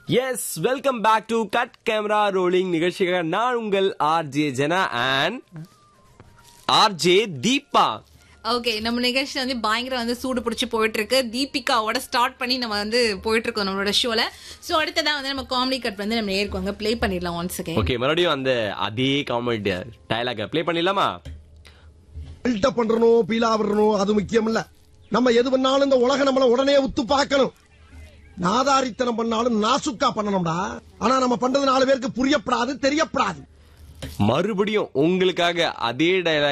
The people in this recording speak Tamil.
S welcome back to cut camera rolling நிகழ்ச்சிக்காக நான் உங்கள் RJ Jana and RJ Deepa okay நம்ம நிகழ்ச்சி வந்து பயங்கர வந்து சூடு பிடிச்சி போயிட்டு இருக்கு தீபிகாவோட ஸ்டார்ட் பண்ணி நம்ம வந்து போயிட்டு இருக்கோம் நம்மளோட ஷோல சோ அடுத்ததான் வந்து நம்ம காமெடி கட் வந்து நம்ம நேருக்குவாங்க ப்ளே பண்ணிடலாம் ஒன்ஸ் அகேன் ஓகே மறுபடியும் அந்த அதே காமெடி டயலாக ப்ளே பண்ணிடலாமா பில்டப் பண்றணும் பீலா விடணும் அது முக்கியம் இல்ல நம்ம எது பண்ணாலும் இந்த உலக நம்மள உடனே உத்து பார்க்கணும் நாதாரித்தனம் பண்ணாலும் நாசுக்கா பண்ணணும்டா ஆனா நம்ம பண்றது நாலு பேருக்கு புரியப்படாது தெரியப்படாது மறுபடியும் உங்களுக்காக அதே டயலாக்